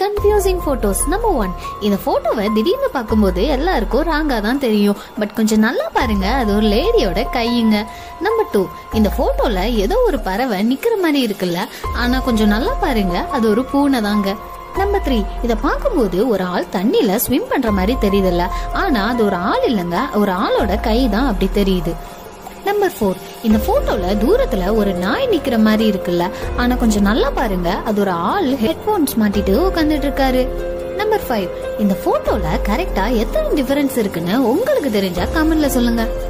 confusing photos number one இந்த போட்டோவை திடீர்னு பார்க்கும்போது எல்லாருக்கும் ராங்கா தான் தெரியும் பட் கொஞ்சம் நல்லா பாருங்க அது ஒரு லேடியோட கையுங்க நம்பர் டூ இந்த போட்டோல ஏதோ ஒரு பறவை நிக்கிற மாதிரி இருக்குல்ல ஆனா கொஞ்சம் நல்லா பாருங்க அது ஒரு பூனை தாங்க நம்பர் த்ரீ இத பார்க்கும்போது ஒரு ஆள் தண்ணியில ஸ்விம் பண்ற மாதிரி தெரியுதுல்ல ஆனா அது ஒரு ஆள் இல்லைங்க ஒரு ஆளோட கை தான் அப்படி தெரியுது நம்பர் ஃபோர் இந்த போட்டோல தூரத்துல ஒரு நாய் நிக்கிற மாதிரி இருக்குல்ல ஆனா கொஞ்சம் நல்லா பாருங்க அது ஒரு ஆள் ஹெட்போன்ஸ் மாட்டிட்டு உட்காந்துட்டு இருக்காரு நம்பர் ஃபைவ் இந்த போட்டோல கரெக்டா எத்தனை டிஃபரன்ஸ் இருக்குன்னு உங்களுக்கு தெரிஞ்சா கமெண்ட்ல சொல்லுங்க